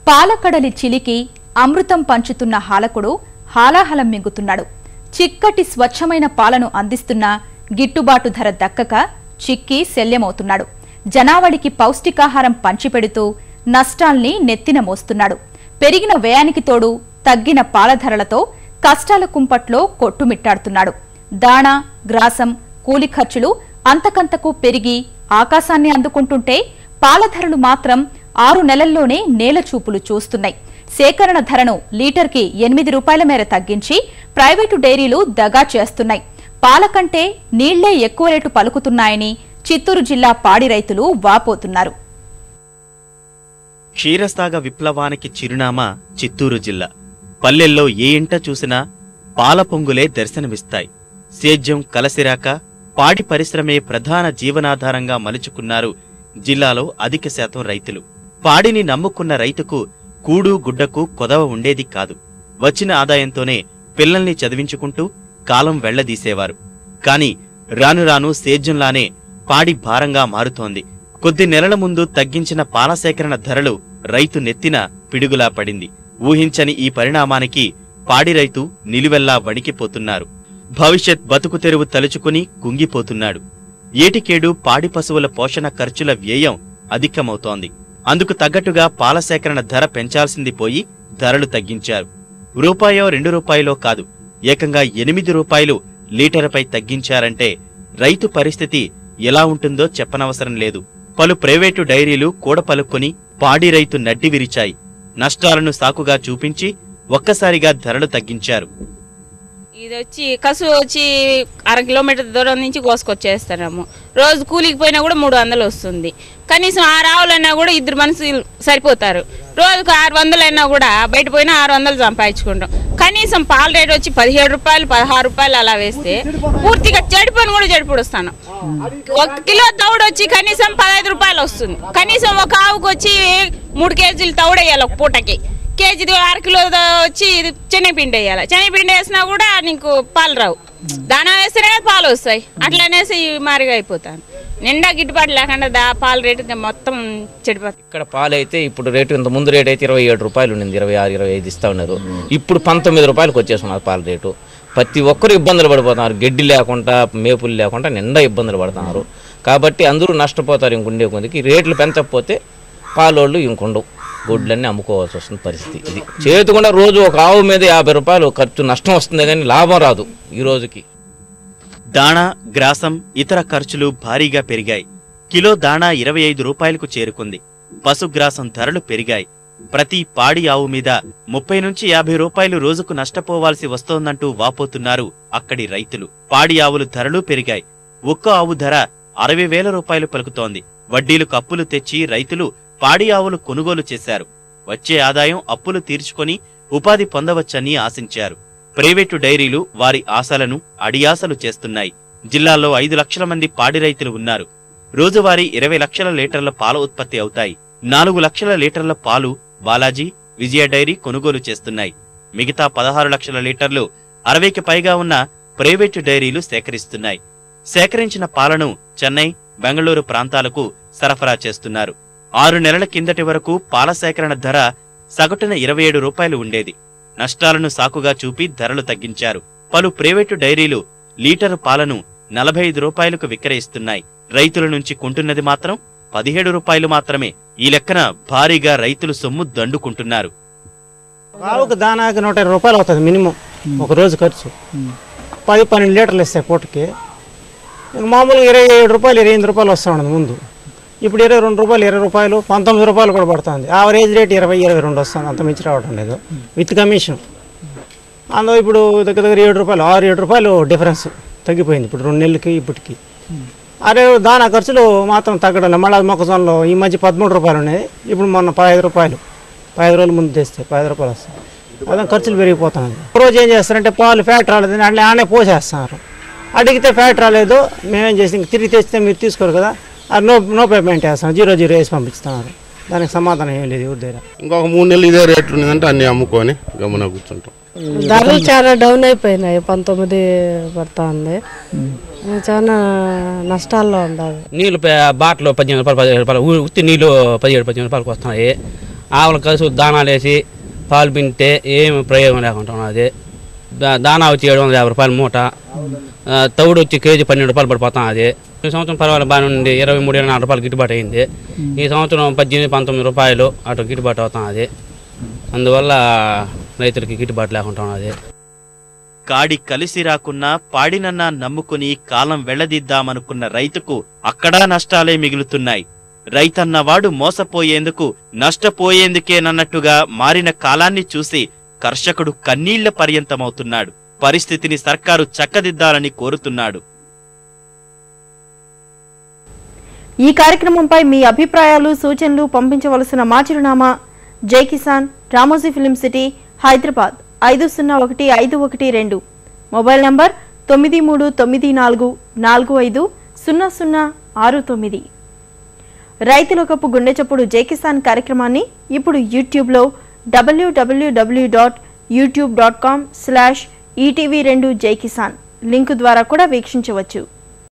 పాలకడలి చిలికి అమృతం పంచుతున్న హాలకుడు హాలాహలం మింగుతున్నాడు చిక్కటి స్వచ్ఛమైన పాలను అందిస్తున్న గిట్టుబాటు ధర దక్కక చిక్కి శల్యమవుతున్నాడు జనావళికి పౌష్టికాహారం పంచిపెడుతూ నష్టాల్ని నెత్తిన మోస్తున్నాడు పెరిగిన వ్యయానికి తోడు తగ్గిన పాల ధరలతో కష్టాల కుంపట్లో కొట్టుమిట్టాడుతున్నాడు దాణా గ్రాసం కూలి ఖర్చులు అంతకంతకు పెరిగి ఆకాశాన్ని అందుకుంటుంటే పాల ధరలు మాత్రం ఆరు నెలల్లోనే నేల చూపులు చూస్తున్నాయి సేకరణ ధరను లీటర్కి ఎనిమిది రూపాయల మేర తగ్గించి ప్రైవేటు డైరీలు దగా చేస్తున్నాయి పాల కంటే నీళ్లే ఎక్కువ రేటు పలుకుతున్నాయని చిత్తూరు జిల్లా పాడి రైతులు వాపోతున్నారు క్షీరసాగ విప్లవానికి చిరునామా చిత్తూరు జిల్లా పల్లెల్లో ఏ ఇంట చూసినా పాల పొంగులే దర్శనమిస్తాయి సేద్యం కలసిరాక పాడి పరిశ్రమే ప్రధాన జీవనాధారంగా మలుచుకున్నారు జిల్లాలో అధిక శాతం రైతులు పాడిని నమ్ముకున్న రైతుకు కూడు గుడ్డకు కొదవ ఉండేది కాదు వచ్చిన ఆదాయంతోనే పిల్లల్ని చదివించుకుంటూ కాలం వెళ్లదీసేవారు కాని రాను రాను సేద్యంలానే పాడి భారంగా మారుతోంది కొద్ది నెలల ముందు తగ్గించిన పాల సేకరణ ధరలు రైతు నెత్తిన పిడుగులా పడింది ఊహించని ఈ పరిణామానికి పాడి రైతు నిలువెల్లా వణికిపోతున్నారు భవిష్యత్ బతుకు తెరువు తలుచుకుని కుంగిపోతున్నాడు ఏటికేడు పాడి పశువుల పోషణ ఖర్చుల వ్యయం అధికమవుతోంది అందుకు తగ్గట్టుగా పాల సేకరణ ధర పెంచాల్సింది పోయి ధరలు తగ్గించారు రూపాయో రెండు రూపాయలో కాదు ఏకంగా ఎనిమిది రూపాయలు లీటరుపై తగ్గించారంటే రైతు పరిస్థితి ఎలా ఉంటుందో చెప్పనవసరం లేదు పలు ప్రైవేటు డైరీలు కూడపలుక్కొని పాడి రైతు నడ్డి విరిచాయి నష్టాలను సాకుగా చూపించి ఒక్కసారిగా ధరలు తగ్గించారు ఇది వచ్చి కసు వచ్చి అర కిలోమీటర్ దూరం నుంచి కోసుకొచ్చేస్తున్నాము రోజు కూలికి పోయినా కూడా మూడు వందలు వస్తుంది కనీసం ఆరు ఆవులైనా కూడా ఇద్దరు మనుషులు సరిపోతారు రోజుకు ఆరు వందలైనా కూడా బయట పోయినా ఆరు వందలు సంపాదించుకుంటాం కనీసం పాల రేట్ వచ్చి పదిహేడు రూపాయలు పదహారు రూపాయలు అలా వేస్తే పూర్తిగా చెడిపోని కూడా చెడిపోడుస్తాను ఒక కిలో తౌడు వచ్చి కనీసం పదహైదు రూపాయలు వస్తుంది కనీసం ఒక ఆవుకు వచ్చి మూడు కేజీలు తౌడేయాలి ఒక పూటకి కేజీ అర కిలో ద- వచ్చి ఇది శనగపిండి వేయాలి శనగపిండి వేసినా కూడా నీకు పాలు రావు దానా వేస్తేనే పాలు వస్తాయి అట్లా అనేసి మారిగా అయిపోతాను నిండా గిట్టుబాటు లేకుండా దా పాల రేటు ఇంకా మొత్తం చెడిపోతుంది ఇక్కడ పాలు అయితే ఇప్పుడు రేటు ఇంత ముందు రేట్ అయితే ఇరవై ఏడు రూపాయలు ఉండింది ఇరవై ఆరు ఇరవై ఐదు ఇస్తా ఉన్నారు ఇప్పుడు పంతొమ్మిది రూపాయలకు వచ్చేస్తున్నారు పాల రేటు ప్రతి ఒక్కరు ఇబ్బందులు పడిపోతున్నారు గడ్డి లేకుండా మేపులు లేకుండా నిండా ఇబ్బందులు పడుతున్నారు కాబట్టి అందరూ నష్టపోతారు ఇంకుండే కొద్దికి రేట్లు పెంచకపోతే పాలోళ్ళు ఇంకుండవు గుడ్లన్నీ అమ్ముకోవాల్సి వస్తుంది పరిస్థితి ఇది చేతి కూడా రోజు ఒక ఆవు మీద యాభై రూపాయలు ఖర్చు నష్టం వస్తుంది కానీ లాభం రాదు ఈ రోజుకి దాణా గ్రాసం ఇతర ఖర్చులు భారీగా పెరిగాయి కిలో దాణా ఇరవై ఐదు రూపాయలకు చేరుకుంది పశుగ్రాసం ధరలు పెరిగాయి ప్రతి పాడి ఆవు మీద ముప్పై నుంచి యాభై రూపాయలు రోజుకు నష్టపోవాల్సి వస్తోందంటూ వాపోతున్నారు అక్కడి రైతులు పాడి ఆవులు ధరలు పెరిగాయి ఒక్క ఆవు ధర అరవై వేల రూపాయలు పలుకుతోంది వడ్డీలకు అప్పులు తెచ్చి రైతులు పాడి ఆవులు కొనుగోలు చేశారు వచ్చే ఆదాయం అప్పులు తీర్చుకొని ఉపాధి పొందవచ్చని ఆశించారు ప్రైవేటు డైరీలు వారి ఆశలను అడియాసలు చేస్తున్నాయి జిల్లాలో ఐదు లక్షల మంది పాడి రైతులు ఉన్నారు రోజువారీ ఇరవై లక్షల లీటర్ల పాల ఉత్పత్తి అవుతాయి నాలుగు లక్షల లీటర్ల పాలు బాలాజీ విజయ డైరీ కొనుగోలు చేస్తున్నాయి మిగతా పదహారు లక్షల లీటర్లు అరవైకి పైగా ఉన్న ప్రైవేటు డైరీలు సేకరిస్తున్నాయి సేకరించిన పాలను చెన్నై బెంగళూరు ప్రాంతాలకు సరఫరా చేస్తున్నారు ఆరు నెలల కిందటి వరకు పాల సేకరణ ధర సగటున ఇరవై ఏడు రూపాయలు ఉండేది నష్టాలను సాకుగా చూపి ధరలు తగ్గించారు పలు ప్రైవేటు డైరీలు లీటరు పాలను నలభై ఐదు రూపాయలకు విక్రయిస్తున్నాయి రైతుల నుంచి కొంటున్నది మాత్రం పదిహేడు రూపాయలు మాత్రమే ఈ లెక్కన భారీగా రైతులు సొమ్ము దండుకుంటున్నారు ఆవుకు దానాకి నూట ఇరవై రూపాయలు అవుతుంది మినిమం ఒక రోజు ఖర్చు పది పన్నెండు లీటర్లు ఇస్తాయి పూటకి ఇంక మామూలుగా ఇరవై ఏడు రూపాయలు ఇరవై ఎనిమిది రూపాయలు వస్తూ ఉండదు ముందు ఇప్పుడు ఇరవై రెండు రూపాయలు ఇరవై రూపాయలు పంతొమ్మిది రూపాయలు కూడా పడుతుంది యావరేజ్ రేట్ ఇరవై ఇరవై రెండు వస్తుంది అంత మించి రావడం లేదు విత్ కమిషన్ అందులో ఇప్పుడు దగ్గర దగ్గర ఏడు రూపాయలు ఆరు ఏడు రూపాయలు డిఫరెన్స్ తగ్గిపోయింది ఇప్పుడు రెండు నెలలకి ఇప్పటికి అరే దానా ఖర్చులు మాత్రం తగ్గడం లేదు. మళ్ళీ మొక్కజొన్నలో ఈ మధ్య పదమూడు రూపాయలు ఉన్నాయి ఇప్పుడు మొన్న పదహైదు రూపాయలు పదహైదు రోజుల ముందు తెస్తే పదహైదు రూపాయలు వస్తాయి అదే ఖర్చులు పెరిగిపోతున్నాయి ఒక రోజు ఏం చేస్తారంటే పాలు ఫ్యాట్ రాలేదని అట్లా ఆనే పోసేస్తున్నారు అడిగితే ఫ్యాట్ రాలేదు మేమేం చేసి ఇంక తిరిగి తెచ్చితే మీరు తీసుకోరు కదా అది నో నో పేమెంట్ వేస్తాం జీరో జీరో వేసి పంపిస్తున్నారు దానికి సమాధానం ఏం లేదు ఎవరి దగ్గర ఇంకొక మూడు నెలలు ఇదే రేట్లు ఉన్నదంటే అన్ని అమ్ముకొని గమ్మున కూర్చుంటాం ధరలు చాలా డౌన్ అయిపోయినాయి పంతొమ్మిది పడతా ఉంది చాలా నష్టాల్లో ఉండాలి నీళ్ళు పే- బాటలో పదిహేను రూపాయలు పదిహేడు రూపాయలు ఊ- ఉత్తి నీళ్ళు పదిహేడు పదిహేను రూపాయలకు వస్తున్నాయి ఆవుల కసు దానాలు వేసి పాలు పింటే ఏమి ప్రయోగం లేకుండా ఉన్నది దా- దానా వచ్చి ఏడు వందల యాభై రూపాయలు మూట ఆ, తౌడు వచ్చి కేజీ పన్నెండు రూపాయలు పడిపోతాం అది ఈ సంవత్సరం పర్వాలేదు బాగానే ఉంది ఇరవై మూడు ఇరవై నాలుగు రూపాయలు గిట్టుబాటు అయింది ఈ సంవత్సరం పద్దెనిమిది పంతొమ్మిది రూపాయలు అటు గిట్టుబాటు అవుతాం అది అందువల్ల రైతులకి గిట్టుబాటు లేకుండా ఉన్నది కాడి కలిసి రాకున్నా పాడినన్నా నమ్ముకుని కాలం వెళ్లదిద్దామనుకున్న రైతుకు అక్కడా నష్టాలే మిగులుతున్నాయి రైతన్నవాడు మోసపోయేందుకు నష్టపోయేందుకేనన్నట్టుగా మారిన కాలాన్ని చూసి కర్షకుడు కన్నీళ్ల పర్యంతమవుతున్నాడు పరిస్థితిని సర్కారు చక్కదిద్దాలని కోరుతున్నాడు ఈ కార్యక్రమంపై మీ అభిప్రాయాలు సూచనలు పంపించవలసిన మా చిరునామా జై కిసాన్ రామోజీ ఫిలిం సిటీ హైదరాబాద్ ఐదు సున్నా ఒకటి ఐదు ఒకటి రెండు మొబైల్ నంబర్ తొమ్మిది మూడు తొమ్మిది నాలుగు నాలుగు ఐదు సున్నా సున్నా ఆరు తొమ్మిది రైతుల కప్పు గుండె చప్పుడు జై కిసాన్ కార్యక్రమాన్ని ఇప్పుడు యూట్యూబ్లో W W W dot YouTube dot com slash ETV రెండు జై కిసాన్ లింకు ద్వారా కూడా వీక్షించవచ్చు